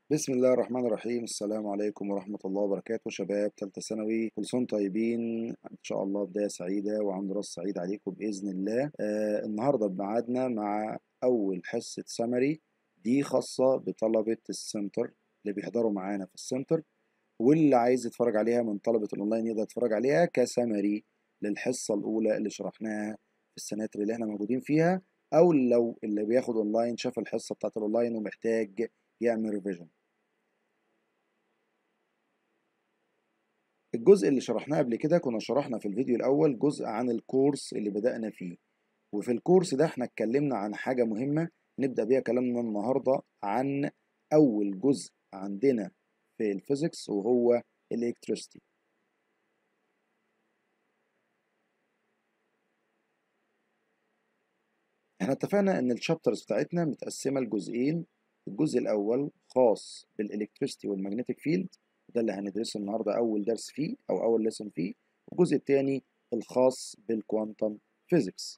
بسم الله الرحمن الرحيم السلام عليكم ورحمة الله وبركاته شباب تالتة ثانوي كل سنة طيبين إن شاء الله بداية سعيدة وعام دراسة سعيد عليكم بإذن الله آه النهاردة بميعادنا مع أول حصة سمري دي خاصة بطلبة السنتر اللي بيحضروا معانا في السنتر واللي عايز يتفرج عليها من طلبة الأونلاين يقدر يتفرج عليها كسمري للحصة الأولى اللي شرحناها في السناتر اللي احنا موجودين فيها أو لو اللي بياخد أونلاين شاف الحصة بتاعت الأونلاين ومحتاج يعمل ريفيجن الجزء اللي شرحناه قبل كده كنا شرحنا في الفيديو الأول جزء عن الكورس اللي بدأنا فيه وفي الكورس ده احنا اتكلمنا عن حاجة مهمة نبدأ بيها كلامنا النهاردة عن أول جزء عندنا في الفيزيكس وهو الإلكتريستي احنا اتفقنا ان الشابترز بتاعتنا متقسمة لجزئين الجزء الأول خاص بالإلكتريستي والمagnetic فيلد ده اللي هندرسه النهارده أول درس فيه أو أول ليسون فيه والجزء الثاني الخاص بالكوانتم فيزيكس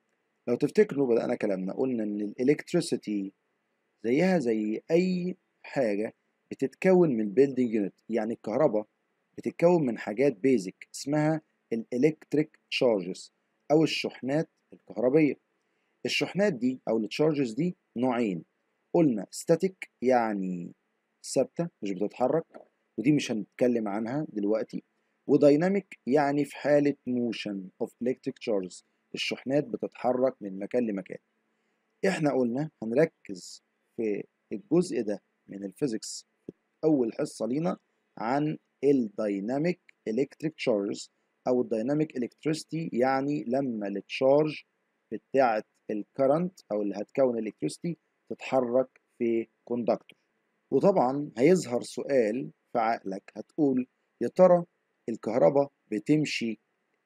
لو تفتكروا بدأنا كلامنا قلنا إن الإلكتريسيتي زيها زي أي حاجة بتتكون من بيلدينج يونت يعني الكهرباء بتتكون من حاجات بيزك اسمها الإلكتريك تشارجز أو الشحنات الكهربية الشحنات دي أو التشارجز دي نوعين قلنا ستاتيك يعني ثابتة مش بتتحرك ودي مش هنتكلم عنها دلوقتي ودايناميك يعني في حالة موشن اوف electric charges الشحنات بتتحرك من مكان لمكان احنا قلنا هنركز في الجزء ده من الفيزيكس في اول حصة لينا عن الدايناميك electric charges او الدايناميك electricity يعني لما التشارج بتاعة الكرنت او اللي هتكون الالكتريستي تتحرك في كوندكتور وطبعا هيظهر سؤال في عقلك هتقول يا ترى الكهرباء بتمشي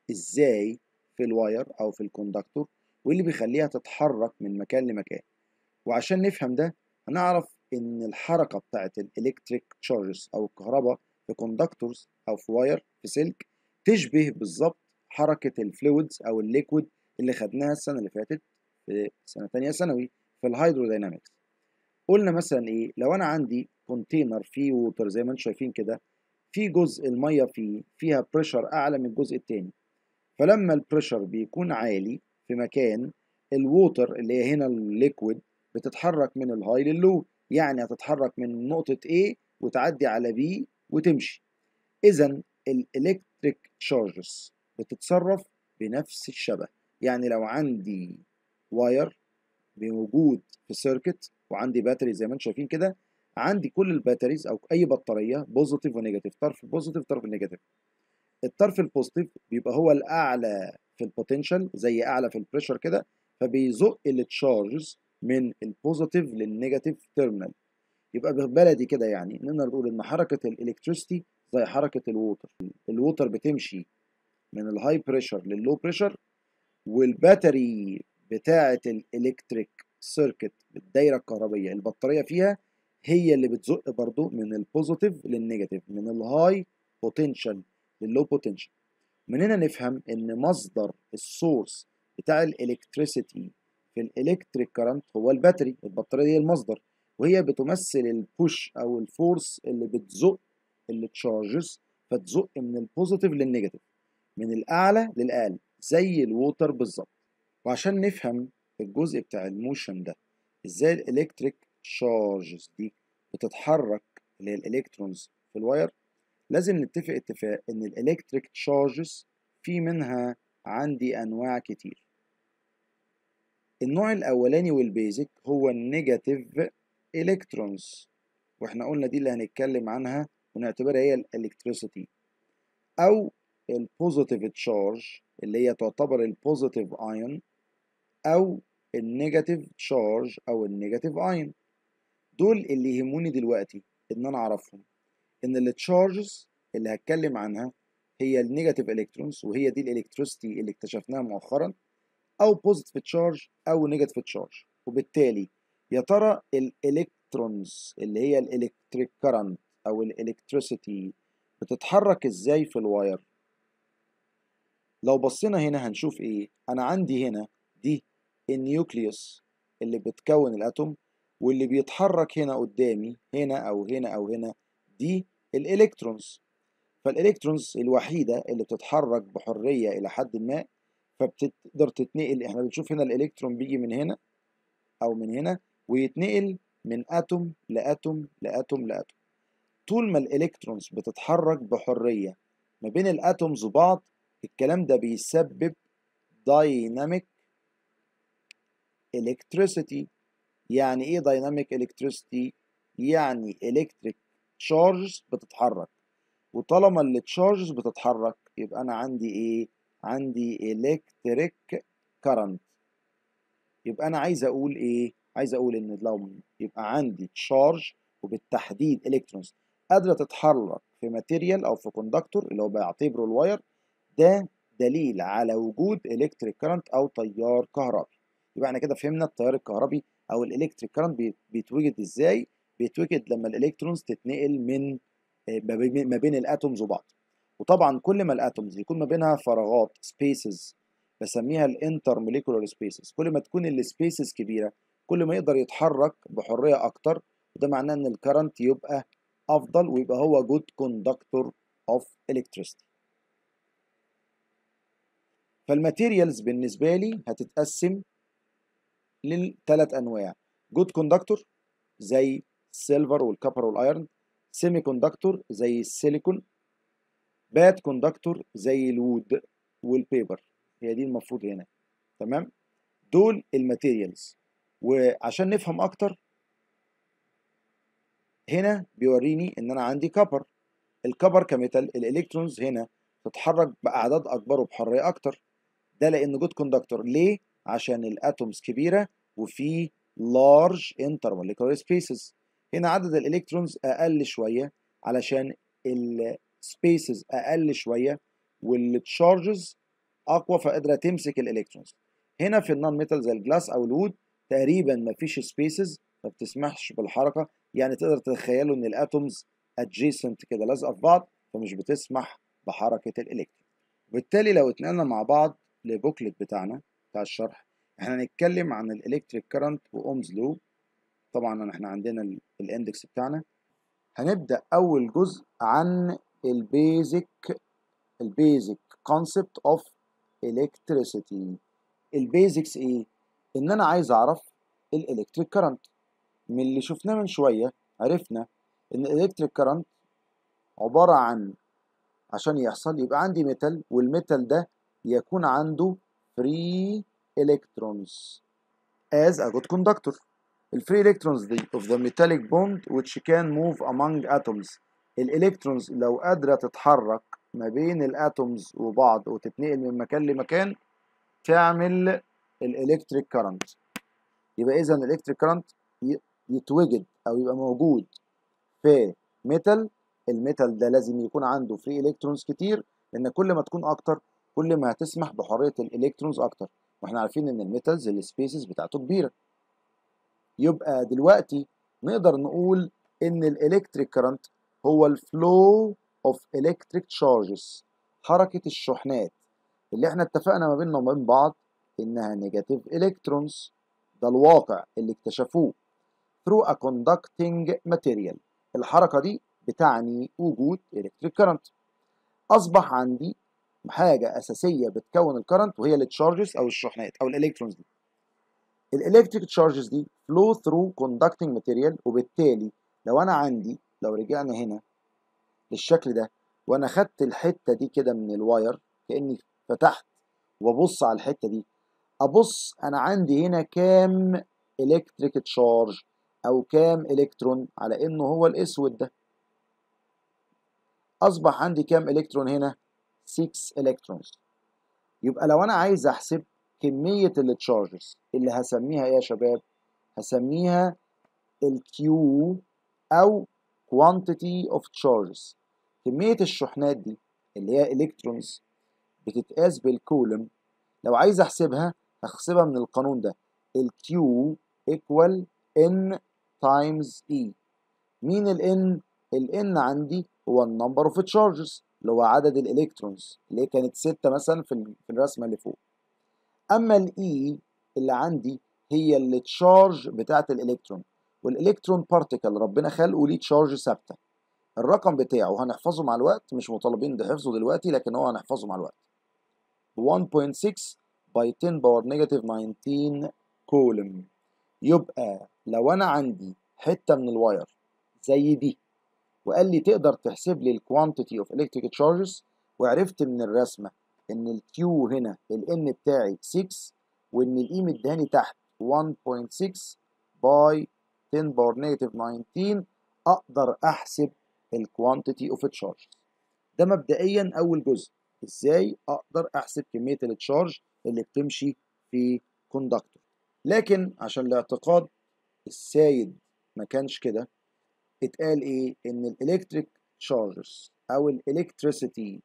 ازاي في الواير او في الكوندكتور واللي بيخليها تتحرك من مكان لمكان وعشان نفهم ده هنعرف ان الحركه بتاعت الالكتريك تشارجز او الكهرباء في كوندكتورز او في واير في سلك تشبه بالظبط حركه الفلويدز او الليكويد اللي خدناها السنه اللي فاتت في سنه تانية ثانوي في الهيدروداينامكس قلنا مثلا ايه لو انا عندي كونتينر فيه ووتر زي ما انتم شايفين كده في جزء الميه فيه فيها بريشر اعلى من الجزء التاني فلما البريشر بيكون عالي في مكان الووتر اللي هي هنا الليكويد بتتحرك من الهاي لللو يعني هتتحرك من نقطة A وتعدي على B وتمشي إذا الإلكتريك تشارجز بتتصرف بنفس الشبه يعني لو عندي واير بوجود في سيركت وعندي باتري زي ما انتم شايفين كده عندي كل الباتريز او اي بطاريه بوزيتيف ونيجاتيف طرف بوزيتيف طرف نيجاتيف الطرف البوزيتيف بيبقى هو الاعلى في البوتنشال زي اعلى في البريشر كده فبيزق التشارجز من البوزيتيف للنيجاتيف تيرمينال يبقى ببلدي كده يعني نقدر نقول ان حركه الالكتريستي زي حركه الووتر الووتر بتمشي من الهاي بريشر لللو بريشر والباتري بتاعه الالكتريك سيركت الدايره الكهربيه البطاريه فيها هي اللي بتزق برضو من البوزيتيف للنيجاتيف من الهاي بوتنشال لللو بوتنشال من هنا نفهم ان مصدر السورس بتاع الالكتريسيتي في الالكتريك كارنت هو الباتري البطاريه دي المصدر وهي بتمثل البوش او الفورس اللي بتزق التشارجز فتزق من البوزيتيف للنيجاتيف من الاعلى للاقل زي الووتر بالظبط وعشان نفهم الجزء بتاع الموشن ده ازاي الالكتريك تشارجز دي بتتحرك اللي هي الالكترونز في الواير لازم نتفق اتفاق ان الالكتريك تشارجز في منها عندي انواع كتير النوع الاولاني والبيزك هو النيجاتيف الكترونز واحنا قلنا دي اللي هنتكلم عنها ونعتبرها هي الالكتريسيتي او البوزيتيف تشارج اللي هي تعتبر البوزيتيف ايون او النيجاتيف تشارج او النيجاتيف ايون دول اللي يهموني دلوقتي ان انا اعرفهم ان التشارجز اللي هتكلم عنها هي النيجاتيف الكترونز وهي دي الالكتريستي اللي اكتشفناها مؤخرا او بوزيتيف تشارج او نيجاتيف تشارج وبالتالي يا ترى الالكترونز اللي هي الالكتريك كارنت او الالكتريسيتي بتتحرك ازاي في الواير لو بصينا هنا هنشوف ايه انا عندي هنا دي النيوكليوس اللي بتكون الاتوم واللي بيتحرك هنا قدامي هنا او هنا او هنا دي الالكترونز فالالكترونز الوحيده اللي بتتحرك بحريه الى حد ما فبتقدر تتنقل احنا بنشوف هنا الالكترون بيجي من هنا او من هنا ويتنقل من اتوم لاتوم لاتوم لاتوم طول ما الالكترونز بتتحرك بحريه ما بين الاتومز وبعض الكلام ده بيسبب دايناميك electricity يعني ايه dynamic electricity يعني electric charges بتتحرك وطالما اللي charges بتتحرك يبقى انا عندي ايه عندي electric current يبقى انا عايز اقول ايه عايز اقول ان لو يبقى عندي charge وبالتحديد الكترونز قادره تتحرك في ماتيريال او في كوندكتور اللي هو بعتبره الواير ده دليل على وجود الكتريك كارنت او تيار كهربي يبقى احنا كده فهمنا التيار الكهربي او الالكتريك كارنت بيتوجد ازاي بيتوجد لما الالكترونز تتنقل من ما بين الاتومز وبعض وطبعا كل ما الاتومز يكون ما بينها فراغات سبيسز بسميها الانتر موليكولار سبيسز كل ما تكون السبيسز كبيره كل ما يقدر يتحرك بحريه اكتر وده معناه ان الكرنت يبقى افضل ويبقى هو جود كوندكتور اوف الكتريستي فالماتيريالز بالنسبه لي هتتقسم للثلاث انواع جود كوندكتور زي السيلفر والكبر والايرن سيمي كوندكتور زي السيليكون باد كوندكتور زي الوود والبيبر هي دي المفروض هنا تمام دول الماتيريالز وعشان نفهم اكتر هنا بيوريني ان انا عندي كبر الكبر كميتال الالكترونز هنا تتحرك باعداد اكبر وبحريه اكتر ده لان جود كوندكتور ليه عشان الاتومز كبيره وفي لارج intermolecular سبيسز هنا عدد الالكترونز اقل شويه علشان السبيسز اقل شويه والتشارجز اقوى فقادره تمسك الالكترونز هنا في النون ميتال زي الجلاس او الوود تقريبا مفيش سبيسز ما بتسمحش بالحركه يعني تقدر تتخيلوا ان الاتومز adjacent كده لازقه في بعض فمش بتسمح بحركه الالكترون وبالتالي لو اتنقلنا مع بعض لبوكلت بتاعنا بتاع الشرح احنا هنتكلم عن الالكتريك كارنت واومز لو طبعا احنا عندنا الاندكس بتاعنا هنبدا اول جزء عن البيزك البيزك كونسبت اوف الكتريسيتي البيزكس ايه ان انا عايز اعرف الالكتريك كارنت من اللي شفناه من شويه عرفنا ان الالكتريك كارنت عباره عن عشان يحصل يبقى عندي ميتال والميتال ده يكون عنده free electrons as a good conductor الفري electrons دي of the metallic bond which can move among atoms الالكترونز لو قادرة تتحرك ما بين الاتومز وبعض وتتنقل من مكان لمكان تعمل الالكتريك كارنت يبقى اذا الالكتريك كارنت يتوجد او يبقى موجود في ميتال الميتال ده لازم يكون عنده فري الكترونز كتير لان كل ما تكون اكتر كل ما هتسمح بحريه الالكترونز اكتر واحنا عارفين ان الميتالز السبيسز بتاعته كبيره يبقى دلوقتي نقدر نقول ان الالكتريك كارنت هو الفلو اوف الكتريك تشارجز حركه الشحنات اللي احنا اتفقنا ما بيننا وما بين بعض انها نيجاتيف الكترونز ده الواقع اللي اكتشفوه through a conducting material الحركه دي بتعني وجود الكتريك كارنت اصبح عندي حاجه اساسيه بتكون الكرنت وهي التشارجز او الشحنات او الالكترونز دي الالكتريك تشارجز دي flow through conducting material وبالتالي لو انا عندي لو رجعنا هنا للشكل ده وانا خدت الحته دي كده من الواير كاني فتحت وابص على الحته دي ابص انا عندي هنا كام الكتريك تشارج او كام الكترون على انه هو الاسود ده اصبح عندي كام الكترون هنا 6 الكترونز يبقى لو انا عايز احسب كميه التشارجز اللي هسميها ايه يا شباب هسميها الكيو او quantity of charges كميه الشحنات دي اللي هي الكترونز بتتقاس بالكولوم لو عايز احسبها هحسبها من القانون ده الكيو equal n times e مين ال n ال n عندي هو النمبر اوف تشارجز اللي هو عدد الالكترونز اللي هي كانت 6 مثلا في الرسمه اللي فوق اما الاي اللي عندي هي التشارج بتاعه الالكترون والالكترون بارتيكل ربنا خلقه ليه تشارج ثابته الرقم بتاعه هنحفظه مع الوقت مش مطالبين بحفظه دلوقتي لكن هو هنحفظه مع الوقت 1.6 باي 10 باور نيجاتيف 19 كولوم يبقى لو انا عندي حته من الواير زي دي وقال لي تقدر تحسب لي الكوانتيتي اوف الكتريك تشارجز وعرفت من الرسمه ان الكيو هنا الان بتاعي 6 وان الاي مداني تحت 1.6 باي 10 باور نيجاتيف 19 اقدر احسب الكوانتيتي اوف تشارج ده مبدئيا اول جزء ازاي اقدر احسب كميه التشارج اللي بتمشي في كوندكتور لكن عشان الاعتقاد السايد ما كانش كده اتقال ايه ان الالكتريك تشارجز او الالكتريسيتي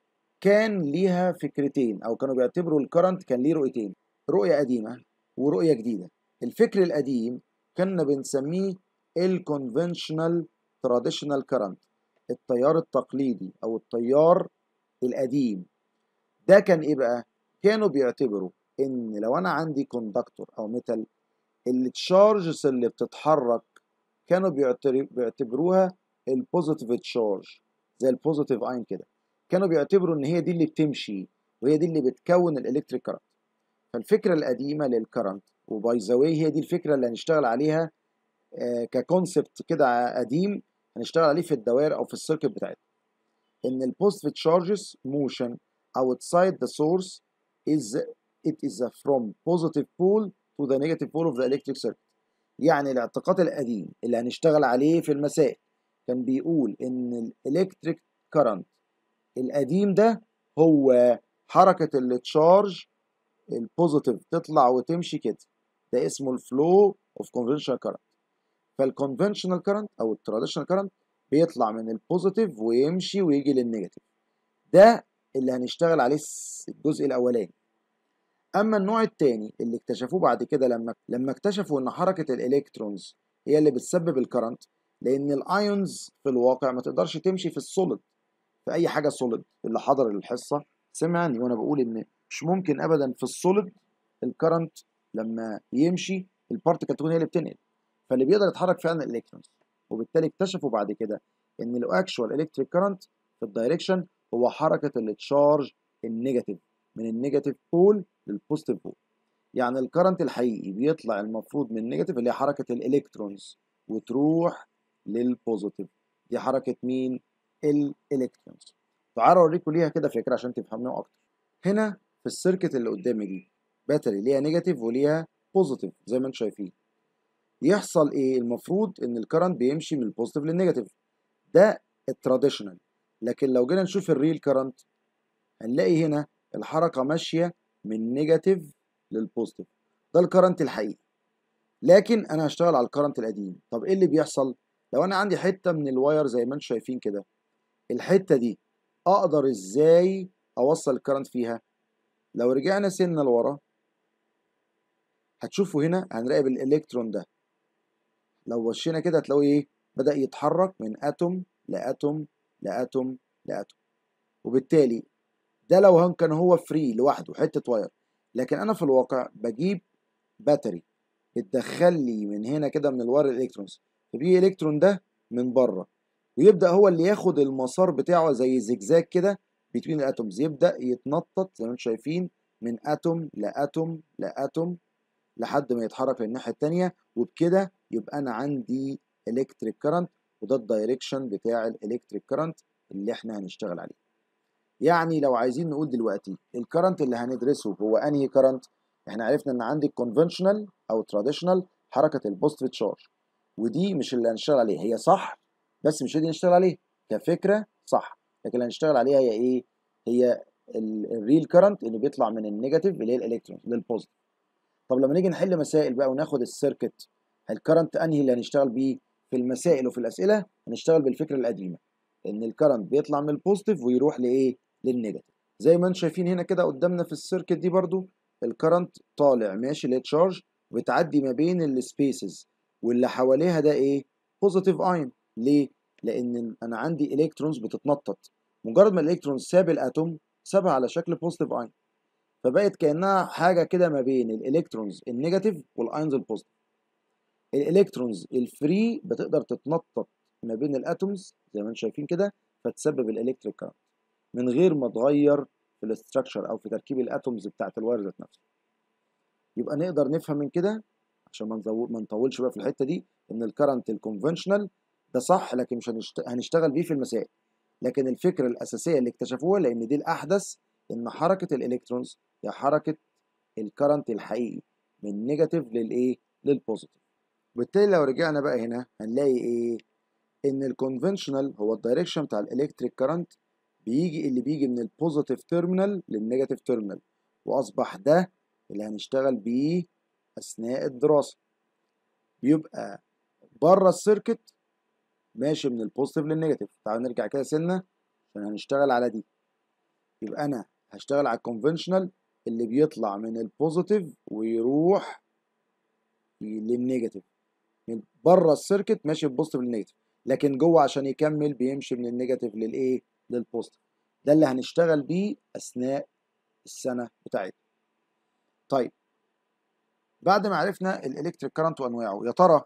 كان ليها فكرتين او كانوا بيعتبروا الكرنت كان ليه رؤيتين رؤيه قديمه ورؤيه جديده الفكر القديم كنا بنسميه الكونفنشنال تراديشنال كرنت التيار التقليدي او التيار القديم ده كان ايه بقى كانوا بيعتبروا ان لو انا عندي كوندكتور او ميتال التشارجز اللي بتتحرك كانوا بيعتبروها البوزيتيف تشارج زي البوزيتيف اين كده كانوا بيعتبروا ان هي دي اللي بتمشي وهي دي اللي بتكون الالكتريك كرنت فالفكره القديمه للكرنت وباي ذا هي دي الفكره اللي هنشتغل عليها آه ككونسبت كده قديم هنشتغل عليه في الدوائر او في السيركت بتاعتنا ان البوزيتيف تشارجز موشن outside the source is it is from positive pole to the negative pole of the electric circuit يعني الاعتقاد القديم اللي هنشتغل عليه في المسائل كان بيقول ان الالكتريك كرنت القديم ده هو حركة التشارج البوزيتيف تطلع وتمشي كده ده اسمه الفلو اوف conventional current فالكونفنشنال كرنت او التراديشنال كرنت بيطلع من البوزيتيف ويمشي ويجي للنيجاتيف ده اللي هنشتغل عليه الجزء الاولاني اما النوع الثاني اللي اكتشفوه بعد كده لما لما اكتشفوا ان حركه الالكترونز هي اللي بتسبب الكرنت لان الايونز في الواقع ما تقدرش تمشي في السوليد في اي حاجه سوليد اللي حضر الحصه سمعني وانا بقول ان مش ممكن ابدا في السوليد الكرنت لما يمشي البارتيكل تكون هي اللي بتنقل فاللي بيقدر يتحرك فعلا الالكترونز وبالتالي اكتشفوا بعد كده ان الاكشوال الكتريك كرنت في الدايركشن هو حركه التشارج النيجاتيف من النيجاتيف بول للبوزيتيف بول يعني الكرنت الحقيقي بيطلع المفروض من النيجاتيف اللي هي حركه الالكترونز وتروح للبوزيتيف دي حركه مين الالكترونز تعالوا اوريكم ليها كده فكره عشان تفهموها اكتر هنا في السيركت اللي قدامي دي باتري ليها نيجاتيف وليها بوزيتيف زي ما انتم شايفين يحصل ايه المفروض ان الكرنت بيمشي من البوزيتيف للنيجاتيف ده التراديشنال لكن لو جينا نشوف الريل كرنت هنلاقي هنا الحركه ماشيه من نيجاتيف للبوزيتيف ده الكرنت الحقيقي لكن انا هشتغل على الكرنت القديم طب ايه اللي بيحصل لو انا عندي حته من الواير زي ما انتم شايفين كده الحته دي اقدر ازاي اوصل الكرنت فيها لو رجعنا سنه لورا هتشوفوا هنا هنراقب الالكترون ده لو وشينا كده هتلاقوا ايه بدا يتحرك من اتوم لاتوم لاتوم لاتوم وبالتالي ده لو كان هو فري لوحده حته واير لكن انا في الواقع بجيب باتري بتدخل لي من هنا كده من الواير الالكترونز فبيجي الالكترون ده من بره ويبدا هو اللي ياخد المسار بتاعه زي زجزاج كده بين الاتومز يبدا يتنطط زي ما انتم شايفين من اتوم لاتوم لاتوم لحد ما يتحرك للناحيه الثانيه وبكده يبقى انا عندي الكتريك كرنت وده الدايركشن بتاع الالكتريك كرنت اللي احنا هنشتغل عليه يعني لو عايزين نقول دلوقتي الكرنت اللي هندرسه هو انهي كرنت احنا عرفنا ان عندي الكونفنشنال او تراديشنال حركه البوزيتيف تشارج ودي مش اللي هنشتغل عليها هي صح بس مش دي نشتغل عليها كفكره صح لكن اللي هنشتغل عليها هي ايه هي الريل كرنت اللي بيطلع من النيجاتيف اللي هي الالكترون للبوزيتيف طب لما نيجي نحل مسائل بقى وناخد السيركت الكرنت انهي اللي هنشتغل بيه في المسائل وفي الاسئله هنشتغل بالفكره القديمه ان الكرنت بيطلع من البوزيتيف ويروح لايه للنيجاتيف زي ما انتم شايفين هنا كده قدامنا في السيركت دي برضو الكرنت طالع ماشي اللي تشارج بتعدي ما بين السبيسز واللي حواليها ده ايه بوزيتيف اين ليه لان انا عندي الكترونز بتتنطط مجرد ما الالكترونز ساب الاتوم سابها على شكل بوزيتيف اين فبقت كانها حاجه كده ما بين الالكترونز النيجاتيف والاينز البوزيتيف الالكترونز الفري بتقدر تتنطط ما بين الاتومز زي ما انتم شايفين كده فتسبب الالكتريك كارنت من غير ما تغير في الاستراكشر او في تركيب الاتومز بتاعت الواير ذات نفسه يبقى نقدر نفهم من كده عشان ما ما نطولش بقى في الحته دي ان الكرنت الكونفنشنال ده صح لكن مش هنشت... هنشتغل بيه في المسائل لكن الفكره الاساسيه اللي اكتشفوها لان دي الاحدث ان حركه الالكترونز هي حركه الكرنت الحقيقي من نيجاتيف للايه للبوزيتيف وبالتالي لو رجعنا بقى هنا هنلاقي ايه ان الكونفنشنال هو الدايركشن بتاع الالكتريك كرنت بيجي اللي بيجي من البوزيتيف تيرمينال للنيجاتيف تيرمينال واصبح ده اللي هنشتغل بيه اثناء الدراسه بيبقى بره السيركت ماشي من البوزيتيف للنيجاتيف تعالوا نرجع كده سنه عشان هنشتغل على دي يبقى انا هشتغل على الكونفنشنال اللي بيطلع من البوزيتيف ويروح للنيجاتيف من بره السيركت ماشي من البوزيتيف للنيجاتيف لكن جوه عشان يكمل بيمشي من النيجاتيف للايه للبوزيتيف ده اللي هنشتغل بيه اثناء السنه بتاعتنا طيب بعد ما عرفنا الالكتريك كارنت وانواعه يا ترى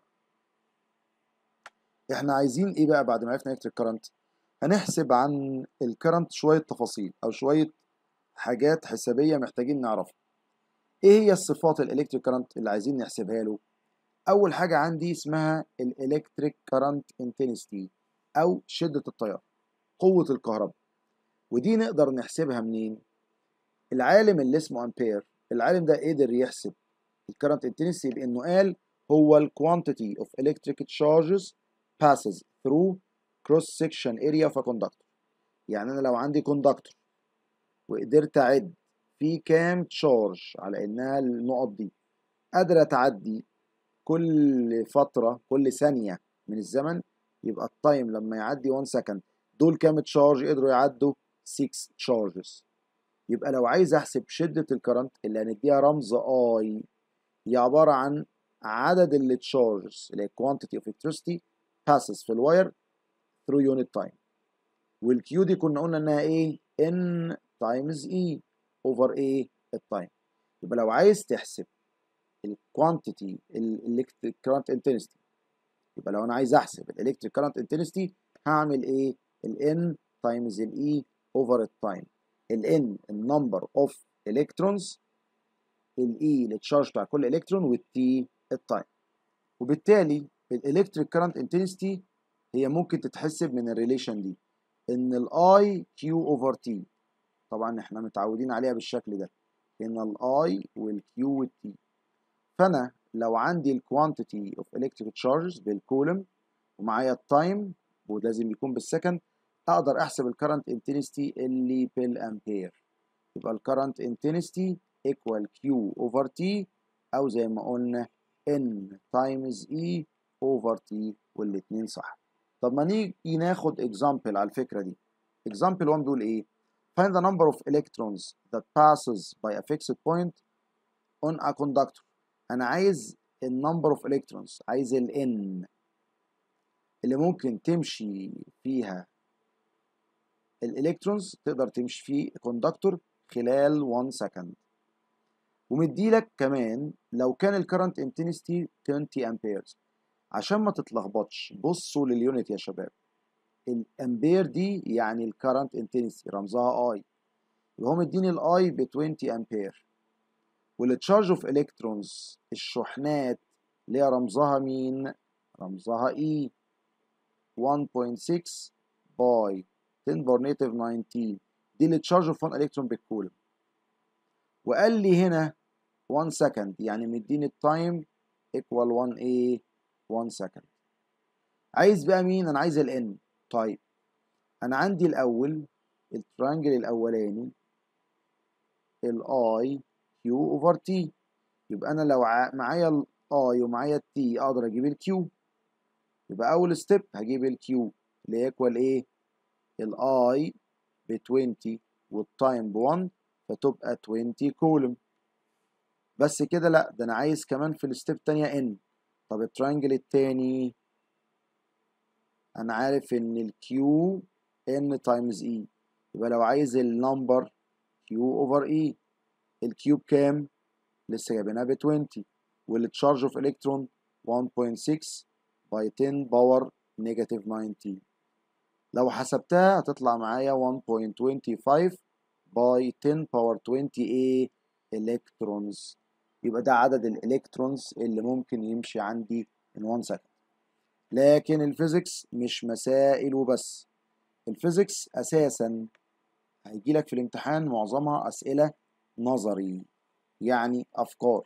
احنا عايزين ايه بقى بعد ما عرفنا الكتريك كارنت هنحسب عن الكرنت شويه تفاصيل او شويه حاجات حسابيه محتاجين نعرفها ايه هي الصفات الالكتريك كارنت اللي عايزين نحسبها له اول حاجه عندي اسمها الالكتريك كارنت انتنسيتي او شده التيار قوه الكهرباء ودي نقدر نحسبها منين العالم اللي اسمه امبير العالم ده قدر يحسب الكرنت انتنسيتي بانه قال هو ال quantity of electric charges passes through cross section area of a conductor يعني انا لو عندي كوندكتور وقدرت اعد في كام تشارج على انها النقط دي قادره تعدي كل فتره كل ثانيه من الزمن يبقى التايم لما يعدي 1 سكند دول كام تشارج قدروا يعدوا 6 تشارجز يبقى لو عايز احسب شده الكرنت اللي هنديها رمز اي هي عباره عن عدد التشارجز اللي هي quantity of electricity passes في الواير through unit time والكيو دي كنا قلنا انها ايه n times e over ايه التايم يبقى لو عايز تحسب الكوانتيتي الالكتريك كارنت انتنسيتي يبقى لو انا عايز احسب الالكتريك كارنت انتنسيتي هعمل ايه ال n times ال e over التايم ال n النمبر اوف الكترونز ال e التشارج بتاع كل الكترون وال t التايم وبالتالي الالكتريك كارنت انتنسيتي هي ممكن تتحسب من الريليشن دي ان الاي كيو اوفر تي طبعا احنا متعودين عليها بالشكل ده ان الاي والكيو والتي فانا لو عندي الكوانتيتي اوف الكتريك تشارجز بالكولوم ومعايا التايم ولازم يكون بالسكند اقدر احسب الكرنت انتنسيتي اللي بالامبير يبقى الكرنت انتنسيتي ايكوال كيو اوفر تي او زي ما قلنا ان تايمز اي اوفر تي والاثنين صح طب ما نيجي ناخد اكزامبل على الفكره دي اكزامبل 1 بيقول ايه find the number of electrons that passes by a fixed point on a conductor انا عايز النمبر اوف electrons عايز ال n اللي ممكن تمشي فيها الالكترونز تقدر تمشي في كوندكتور خلال 1 سكند ومديلك كمان لو كان الكرنت انتنسيتي 20 امبيرز عشان ما تتلخبطش بصوا لليونت يا شباب الامبير دي يعني الكرنت انتنسيتي رمزها اي يبقى هو مديني الاي ب 20 امبير والتشارج اوف الكترونز الشحنات اللي هي رمزها مين رمزها اي 1.6 باي 10 باور نيتيف 19 دي التشارج اوف 1 الكترون بالكولوم وقال لي هنا 1 سكند يعني مديني التايم ايكوال 1 ايه 1 سكند عايز بقى مين انا عايز الان طيب انا عندي الاول الترانجل الاولاني الاي كيو اوفر تي يبقى انا لو معايا الاي ومعايا التي اقدر اجيب الكيو يبقى اول ستيب هجيب الكيو اللي ايكوال ايه الاي ب 20 والتايم ب 1 فتبقى 20 كولوم بس كده لا ده انا عايز كمان في الستيب التانية ان طب الترانجل التاني انا عارف ان الكيو ان تايمز اي يبقى لو عايز النمبر كيو اوفر اي الكيو بكام لسه جايبينها ب 20 والتشارج اوف الكترون 1.6 باي 10 باور نيجاتيف 19 لو حسبتها هتطلع معايا 1.25 باي 10 باور 20 ايه الكترونز يبقى ده عدد الالكترونز اللي ممكن يمشي عندي in 1 second لكن الفيزيكس مش مسائل وبس الفيزيكس اساسا هيجي لك في الامتحان معظمها اسئله نظري يعني افكار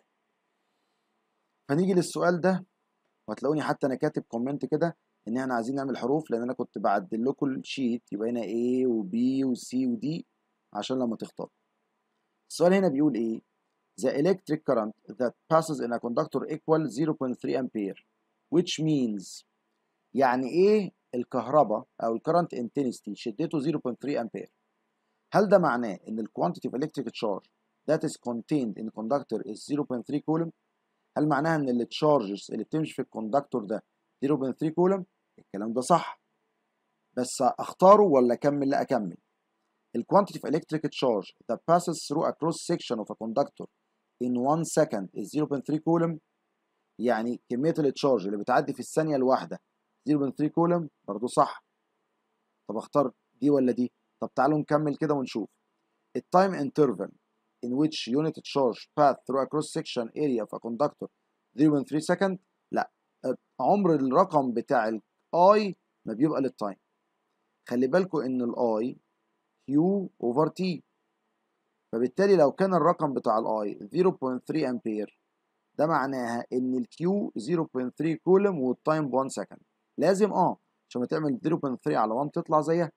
فنيجي للسؤال ده وهتلاقوني حتى انا كاتب كومنت كده ان احنا عايزين نعمل حروف لان انا كنت بعدل لكم الشيت يبقى هنا A و B و C و D عشان لما تختار السؤال هنا بيقول ايه the electric current that passes in a conductor equal 0.3 ampere which means يعني ايه الكهرباء او الكرنت intensity شدته 0.3 امبير هل ده معناه ان ال quantity of electric charge that is contained in the conductor is 0.3 كولوم هل معناها ان التشارجز اللي بتمشي في الكوندكتور ده 0.3 كولوم الكلام ده صح بس اختاره ولا اكمل لا اكمل ال quantity of electric charge that passes through a cross section of a conductor in 1 second is 0.3 كولوم يعني كمية التشارج اللي بتعدي في الثانية الواحدة 0.3 كولوم برضه صح طب اختار دي ولا دي طب تعالوا نكمل كده ونشوف التايم انترفال in which unit charge pass through a cross section area of a conductor 0.3 second لا عمر الرقم بتاع الاي ما بيبقى للتايم خلي بالكم ان الاي كيو اوفر تي فبالتالي لو كان الرقم بتاع الاي 0.3 امبير ده معناها ان الكيو 0.3 كولوم والتايم ب 1 سكند لازم اه عشان ما تعمل 0.3 على 1 تطلع زيها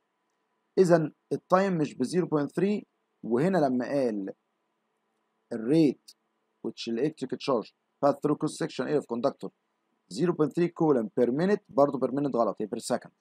اذا التايم مش ب 0.3 وهنا لما قال الريت which electric charge pass through cross section area of conductor 0.3 coulomb per minute برضه per minute غلط هي per second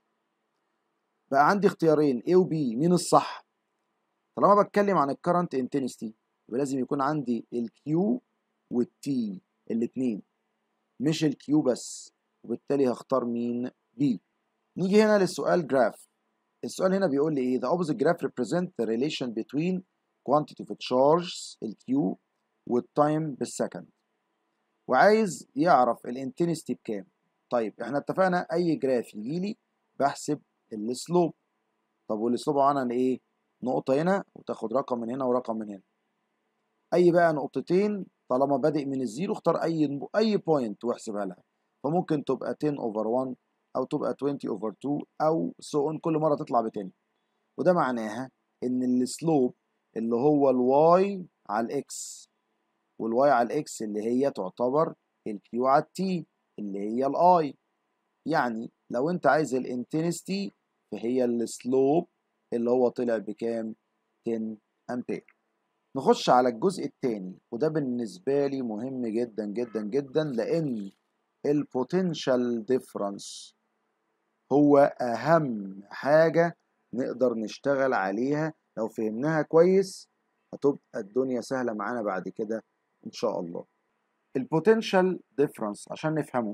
بقى عندي اختيارين A و B مين الصح؟ طالما بتكلم عن الكرنت intensity يبقى لازم يكون عندي الكيو والتي الاتنين مش الكيو بس وبالتالي هختار مين B نيجي هنا للسؤال جراف السؤال هنا بيقول لي ايه the opposite graph represent the relation between quantity of charge الكيو والتايم بالسكند وعايز يعرف الانتنستي بكام طيب احنا اتفقنا اي جراف يجي لي بحسب السلوب طب والسلوب عباره عن ايه نقطه هنا وتاخد رقم من هنا ورقم من هنا اي بقى نقطتين طالما بادئ من الزيرو اختار اي اي بوينت واحسبها لها فممكن تبقى 10 اوفر 1 او تبقى 20 اوفر 2 او سو so كل مره تطلع ب 10 وده معناها ان السلوب اللي هو الواي على الاكس والواي على الاكس اللي هي تعتبر الكيو على التي اللي هي الاي يعني لو انت عايز الانتنستي فهي السلوب اللي هو طلع بكام 10 امبير نخش على الجزء الثاني وده بالنسبه لي مهم جدا جدا جدا لان البوتنشال ديفرنس هو اهم حاجه نقدر نشتغل عليها لو فهمناها كويس هتبقى الدنيا سهله معانا بعد كده ان شاء الله البوتنشال ديفرنس عشان نفهمه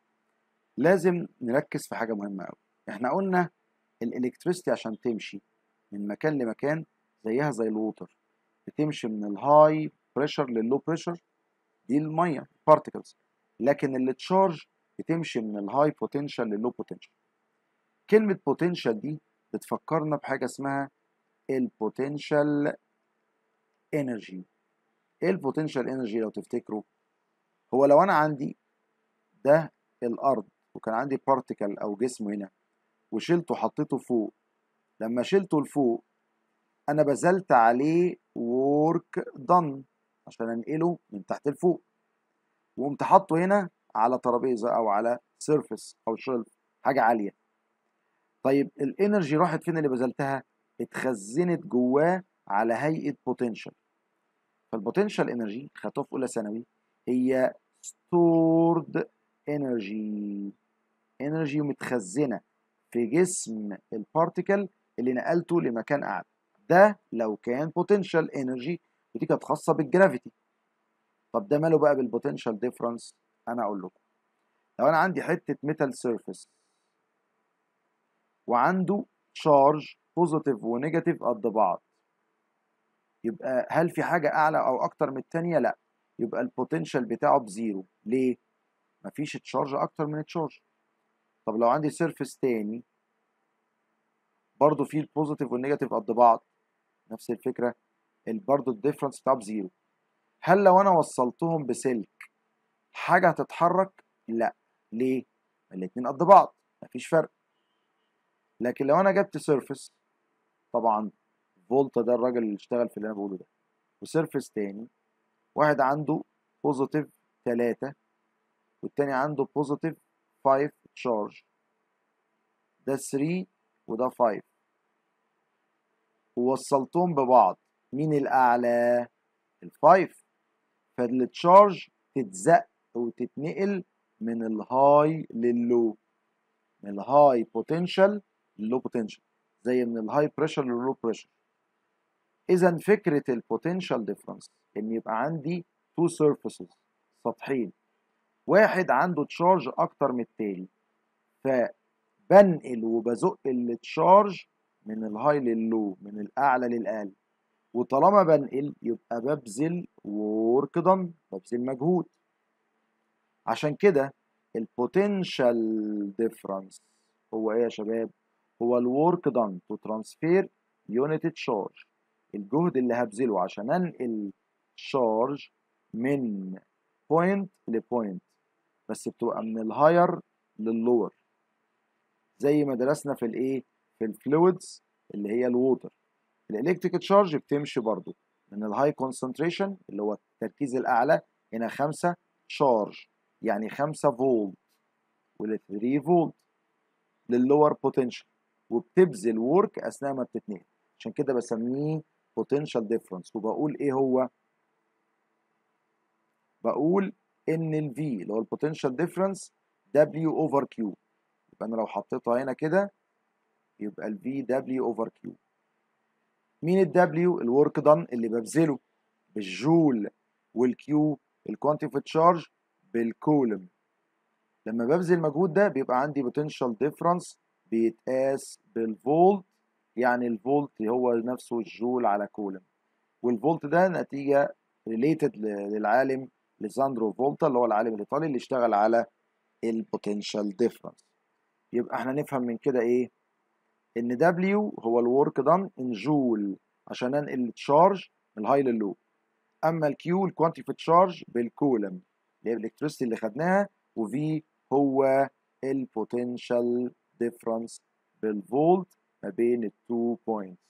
لازم نركز في حاجه مهمه قوي احنا قلنا الالكتريستي عشان تمشي من مكان لمكان زيها زي الووتر بتمشي من الهاي بريشر لللو بريشر دي الميه بارتكلز لكن التشارج بتمشي من الهاي بوتنشال لللو بوتنشال كلمه بوتنشال دي بتفكرنا بحاجه اسمها البوتنشال انرجي ايه البوتنشال انرجي لو تفتكروا هو لو انا عندي ده الارض وكان عندي بارتيكل او جسم هنا وشلته حطيته فوق لما شلته لفوق انا بذلت عليه work done عشان انقله من تحت لفوق وقمت حاطه هنا على ترابيزه او على سيرفيس او شيلف حاجه عاليه طيب الانرجي راحت فين اللي بذلتها اتخزنت جواه على هيئه بوتنشال فالبوتنشال انرجي خدتوها في اولى ثانوي هي stored energy انرجي متخزنه في جسم البارتيكل اللي نقلته لمكان اعلى ده لو كان بوتنشال انرجي ودي كانت خاصه بالجرافيتي طب ده ماله بقى بالبوتنشال ديفرنس انا اقول لكم لو انا عندي حته ميتال سيرفيس وعنده تشارج بوزيتيف ونيجاتيف قد بعض يبقى هل في حاجه اعلى او اكتر من الثانيه لا يبقى البوتنشال بتاعه بزيرو ليه مفيش تشارج اكتر من تشارج طب لو عندي سيرفيس تاني برضه فيه البوزيتيف والنيجاتيف قد بعض نفس الفكره برضه الديفرنس بتاعه بزيرو هل لو انا وصلتهم بسلك حاجه هتتحرك لا ليه الاتنين قد بعض مفيش فرق لكن لو انا جبت سيرفيس طبعا فولتا ده الراجل اللي اشتغل في اللي انا بقوله ده وسيرفيس تاني واحد عنده بوزيتيف 3 والتاني عنده بوزيتيف 5 تشارج ده 3 وده 5 ووصلتهم ببعض مين الأعلى؟ الفايف فالتشارج تتزق وتتنقل من الهاي لللو من الهاي بوتنشال للو بوتنشال زي من الهاي بريشر لللو بريشر اذا فكره البوتنشال ديفرنس ان يبقى عندي تو سيرفيسز سطحين واحد عنده تشارج اكتر من التاني فبنقل وبزق التشارج من الهاي لللو من الاعلى للاقل وطالما بنقل يبقى ببذل ورك دان ببذل مجهود عشان كده البوتنشال ديفرنس هو ايه يا شباب هو الورك دان تو ترانسفير يونت تشارج الجهد اللي هبذله عشان انقل شارج من بوينت لبوينت بس بتبقى من الهاير لللور زي ما درسنا في الايه في الفلويدز اللي هي الووتر الالكتريك تشارج بتمشي برضو من الهاي كونسنتريشن اللي هو التركيز الاعلى هنا 5 شارج يعني 5 فولت وال 3 فولت لللور بوتنشال وبتبذل ورك اثناء ما بتتنقل عشان كده بسميه بوتنشال ديفرنس وبقول ايه هو بقول ان الفي اللي هو البوتنشال ديفرنس دبليو اوفر كيو يبقى انا لو حطيتها هنا كده يبقى الفي دبليو اوفر كيو مين الدبليو الورك دان اللي ببذله بالجول والكيو الكوانتيتي تشارج بالكولم لما ببذل المجهود ده بيبقى عندي بوتنشال ديفرنس بيتقاس بالفولت يعني الفولت هو نفسه الجول على كولم والفولت ده نتيجه ريليتد للعالم ليساندرو فولتا اللي هو العالم الايطالي اللي اشتغل على البوتنشال ديفرنس يبقى احنا نفهم من كده ايه ان دبليو هو الورك دان ان جول عشان انقل التشارج من الهاي لللو اما الكيو الكوانتيتي تشارج بالكولم اللي هي الالكتريستي اللي خدناها وفي هو البوتنشال ديفرنس بالفولت ما بين التو بوينتس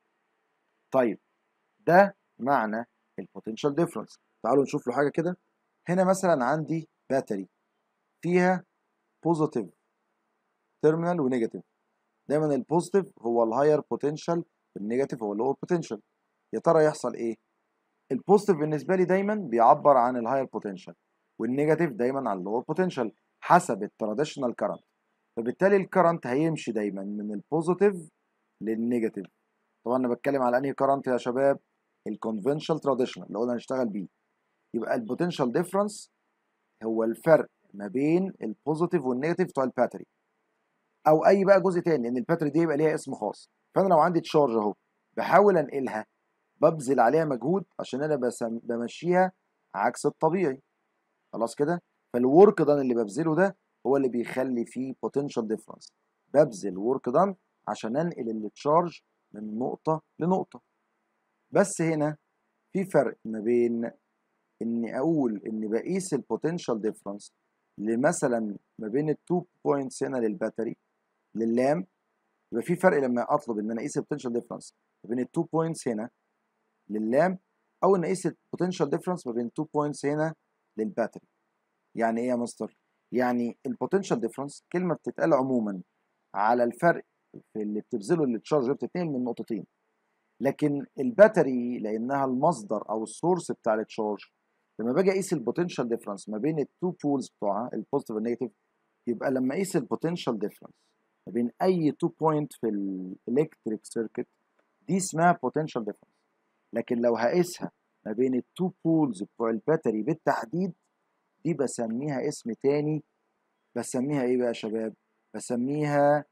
طيب ده معنى البوتنشال ديفرنس تعالوا نشوف له حاجه كده هنا مثلا عندي باتري فيها بوزيتيف تيرمينال ونيجاتيف دايما البوزيتيف هو الهاير بوتنشال والنيجاتيف هو اللور بوتنشال يا ترى يحصل ايه البوزيتيف بالنسبه لي دايما بيعبر عن الهاير بوتنشال والنيجاتيف دايما عن اللور بوتنشال حسب التراديشنال كرنت فبالتالي الكرنت هيمشي دايما من البوزيتيف للنيجاتيف طبعا انا بتكلم على انهي كرنت يا شباب الكونفنشال تراديشنال اللي قلنا هنشتغل بيه يبقى البوتنشال ديفرنس هو الفرق ما بين البوزيتيف والنيجاتيف بتوع الباتري او اي بقى جزء تاني لان الباتري دي يبقى ليها اسم خاص فانا لو عندي تشارج اهو بحاول انقلها ببذل عليها مجهود عشان انا بسم... بمشيها عكس الطبيعي خلاص كده فالورك دان اللي ببذله ده هو اللي بيخلي فيه بوتنشال ديفرنس ببذل ورك دان عشان انقل التشارج من نقطة لنقطة بس هنا في فرق ما بين اني اقول اني بقيس البوتنشال ديفرنس لمثلا ما بين التو بوينتس هنا للباتري لللام يبقى في فرق لما اطلب ان انا اقيس البوتنشال ديفرنس ما بين التو بوينتس هنا لللام او ان اقيس البوتنشال ديفرنس ما بين التو بوينتس هنا للباتري يعني ايه يا مستر يعني البوتنشال ديفرنس كلمه بتتقال عموما على الفرق في اللي بتبذله التشارج بتتنقل من نقطتين لكن الباتري لانها المصدر او السورس بتاع التشارج لما باجي اقيس البوتنشال ديفرنس ما بين التو بولز بتوعها البوزيتيف والنيجاتيف يبقى لما اقيس البوتنشال ديفرنس ما بين اي تو بوينت في الالكتريك سيركت دي اسمها بوتنشال ديفرنس لكن لو هقيسها ما بين التو بولز بتوع الباتري بالتحديد دي بسميها اسم تاني بسميها ايه بقى يا شباب بسميها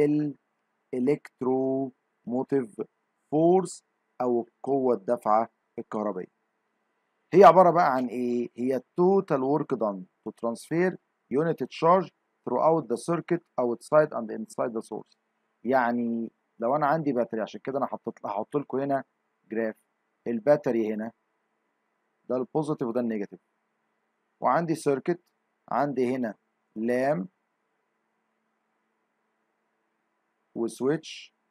الالكتروموتيف فورس او القوه الدافعه الكهربائيه هي عباره بقى عن ايه هي التوتال ورك دان تو ترانسفير unit charge throughout the circuit outside and inside the source يعني لو انا عندي باتري عشان كده انا حطيت هحط لكم هنا جراف الباتري هنا ده البوزيتيف وده النيجاتيف وعندي سيركت عندي هنا لام وسويتش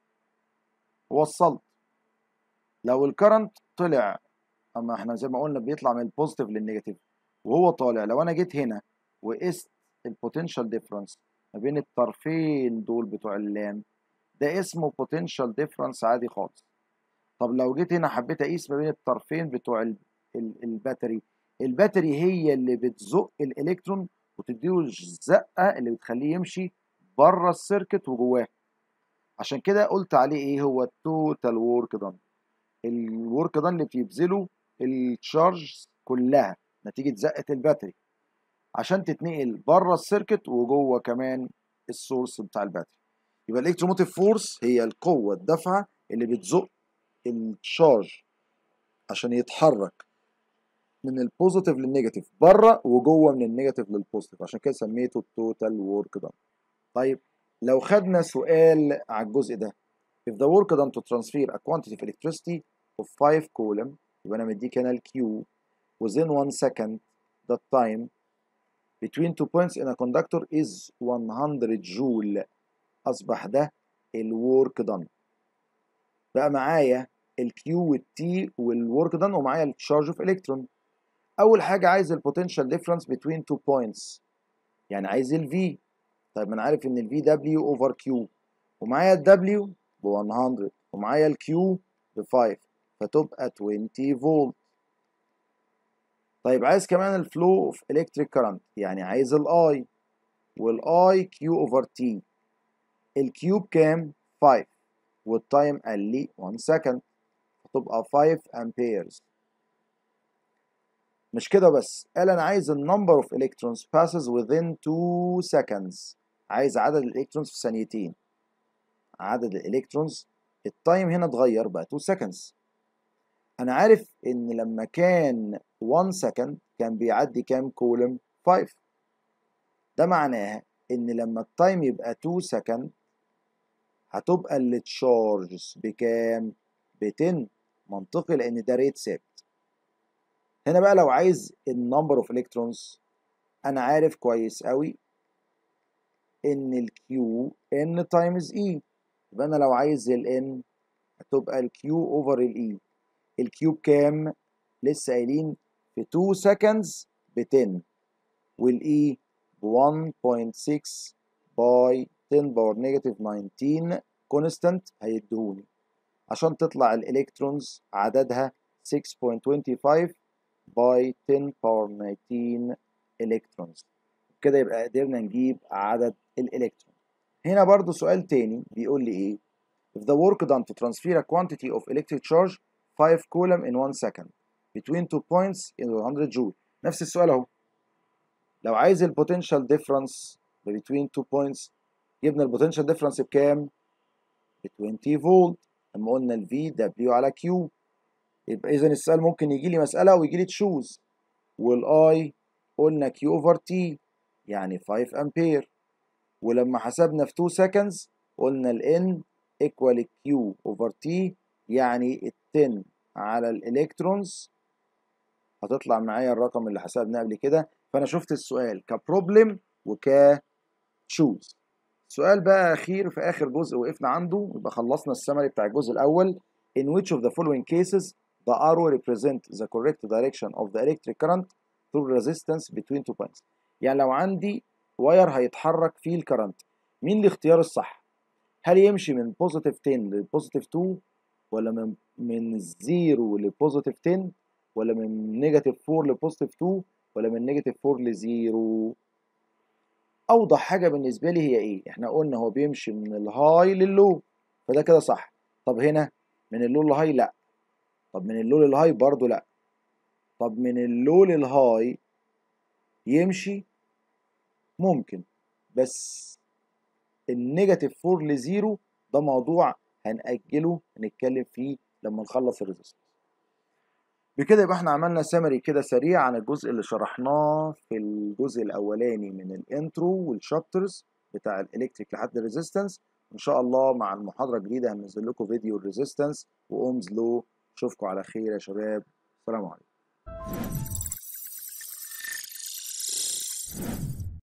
وصلت لو الكرنت طلع اما احنا زي ما قلنا بيطلع من البوزيتيف للنيجاتيف وهو طالع لو انا جيت هنا وقست البوتنشال ديفرنس ما بين الطرفين دول بتوع اللام ده اسمه بوتنشال ديفرنس عادي خالص طب لو جيت هنا حبيت اقيس ما بين الطرفين بتوع ال ال الباتري الباتري هي اللي بتزق الالكترون وتديله الزقه اللي بتخليه يمشي بره السيركت وجواه عشان كده قلت عليه ايه هو التوتال وورك دان الورك دان اللي بيبذله التشارج كلها نتيجه زقه الباتري عشان تتنقل بره السيركت وجوه كمان السورس بتاع الباتري يبقى الالكتروموتيف فورس هي القوه الدافعه اللي بتزق التشارج عشان يتحرك من البوزيتيف للنيجاتيف بره وجوه من النيجاتيف للبوزيتيف عشان كده سميته التوتال وورك دان طيب لو خدنا سؤال على الجزء ده if the work done to transfer a quantity of electricity of 5 coulomb يبقى انا مديك هنا الكيو within 1 second the time between two points in a conductor is 100 جول اصبح ده الورك done بقى معايا الكيو والتي والورك دان ومعايا التشارج اوف الكترون اول حاجه عايز البوتنشال ديفرنس بين تو بوينتس يعني عايز الفي طيب ما انا عارف ان الفي دبليو اوفر كيو ومعايا الدبليو ب 100 ومعايا الكيو ب 5 فتبقى 20 فولت طيب عايز كمان الفلو اوف الكتريك كارنت يعني عايز الاي والاي كيو اوفر تي الكيو بكام 5 والتايم قال لي 1 سكند فتبقى 5 امبيرز مش كده بس قال انا عايز النمبر اوف electrons passes within 2 seconds عايز عدد الالكترونز في ثانيتين عدد الالكترونز التايم هنا اتغير بقى 2 seconds انا عارف ان لما كان 1 second كان بيعدي كام كولوم 5 ده معناها ان لما التايم يبقى 2 second هتبقى التشارجز بكام ب 10 منطقي لان ده ريت ثابت هنا بقى لو عايز النمبر اوف الكترونز انا عارف كويس قوي ان الكيو ان تايمز اي يبقى انا لو عايز الان هتبقى الكيو اوفر الاي الكيو بكام لسه قايلين في 2 seconds ب 10 والاي ب 1.6 باي 10 باور نيجاتيف 19 كونستانت هيديهوني عشان تطلع الالكترونز عددها 6.25 باي 10 باور 19 الكترونز كده يبقى قدرنا نجيب عدد الالكترون هنا برضو سؤال تاني بيقول لي ايه if the work done to transfer a quantity of electric charge 5 coulomb in 1 second between two points in 100 joule نفس السؤال اهو لو عايز البوتنشال ديفرنس between two points جبنا البوتنشال ديفرنس بكام ب 20 فولت اما قلنا ال في دبليو على كيو يبقى اذا السؤال ممكن يجي لي مساله ويجي لي تشوز والاي قلنا كيو اوفر تي يعني 5 امبير ولما حسبنا في 2 seconds قلنا ال n equal q over t يعني ال 10 على الالكترونز هتطلع معايا الرقم اللي حسبناه قبل كده فانا شفت السؤال كبروبلم وك تشوز سؤال بقى اخير في اخر جزء وقفنا عنده يبقى خلصنا السمري بتاع الجزء الاول in which of the following cases the arrow represent the correct direction of the electric current through resistance between two points يعني لو عندي واير هيتحرك فيه الكرنت مين الاختيار الصح هل يمشي من بوزيتيف 10 لبوزيتيف 2 ولا من من 0 لبوزيتيف 10 ولا من نيجاتيف 4 لبوزيتيف 2 ولا من نيجاتيف 4 لزيرو اوضح حاجه بالنسبه لي هي ايه احنا قلنا هو بيمشي من الهاي لللو فده كده صح طب هنا من اللو للهاي لا طب من اللو للهاي برضو لا طب من اللو للهاي يمشي ممكن بس النيجاتيف 4 لزيرو ده موضوع هنأجله هنتكلم فيه لما نخلص الريزستنس بكده يبقى احنا عملنا سمري كده سريع عن الجزء اللي شرحناه في الجزء الاولاني من الانترو والشابترز بتاع الالكتريك لحد الريزيستنس ان شاء الله مع المحاضره الجديده هنزل لكم فيديو الريزيستنس واومز لو اشوفكم على خير يا شباب السلام عليكم